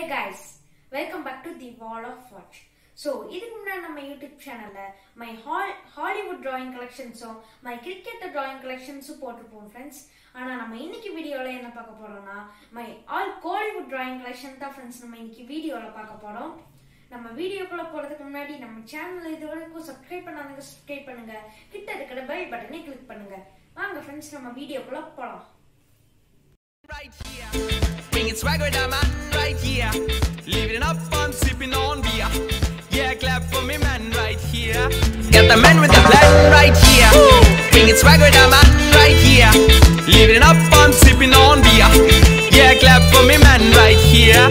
guys welcome back to the wall of watch so இதுக்கு முன்னாடி நம்ம யூடியூப் சேனலில் மை ஹால் ஹாலிவுட் டிராயிங் கலெக்ஷன்ஸும் மை கிரிக்கெட் டிராயிங் கலெக்ஷன்ஸும் போட்டிருப்போம் ஃப்ரெண்ட்ஸ் ஆனால் நம்ம இன்னைக்கு வீடியோவில் என்ன பார்க்க போறோம்னா my all Kollywood drawing collection தான் ஃப்ரெண்ட்ஸ் நம்ம இன்னைக்கு வீடியோவில் பார்க்க போகிறோம் நம்ம வீடியோக்குள்ள போறதுக்கு முன்னாடி நம்ம சேனல் இது வரைக்கும் சப்ஸ்கிரைப் பண்ணாதவங்க சப்ஸ்கிரைப் பண்ணுங்க கிட்ட இருக்கிற பெல் பட்டனை கிளிக் பண்ணுங்க வாங்க ஃப்ரெண்ட்ஸ் நம்ம வீடியோக்குள்ள போலாம் right here. Bringing swagger with that man right here. Living it up, I'm sipping on beer. Yeah, clap for me, man, right here. Got the man with the plan right here. Bringing swagger with that man right here. Living it up, I'm sipping on beer. Yeah, clap for me, man, right here.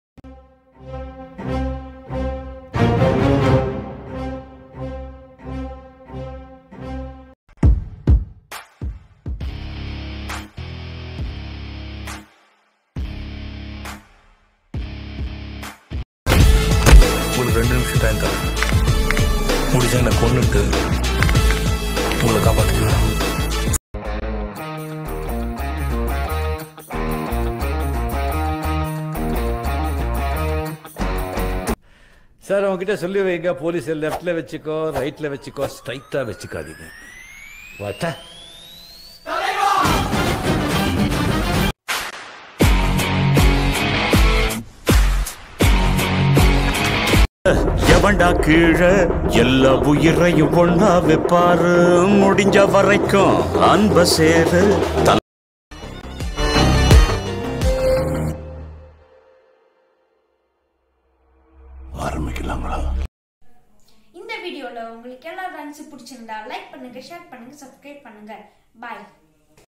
உங்களுக்கு ரெண்டு நிமிஷம் time தரேன் முடிஞ்சா என்னை கொண்டுட்டு உங்களை காப்பாற்றிக்கலாம் sir அவங்ககிட்ட சொல்லி வைங்க போலீஸ் லெஃப்ட்ல வச்சுக்கோ ரைட்ல வச்சுக்கோ ஸ்ட்ரைட்டா வச்சுக்காதீங்க வாட்டா எவன்டா கீழே எல்லா உயிரையும் ஒண்ணா வைப்பாரு முடிஞ்ச வரைக்கும் அன்ப சேரு தல ஆரம்பிக்கலாங்களா இந்த வீடியோல உங்களுக்கு எல்லா டான்ஸ் பிடிச்சிருந்தா லைக் பண்ணுங்க ஷேர் பண்ணுங்க சப்ஸ்கிரைப் பண்ணுங்க பாய்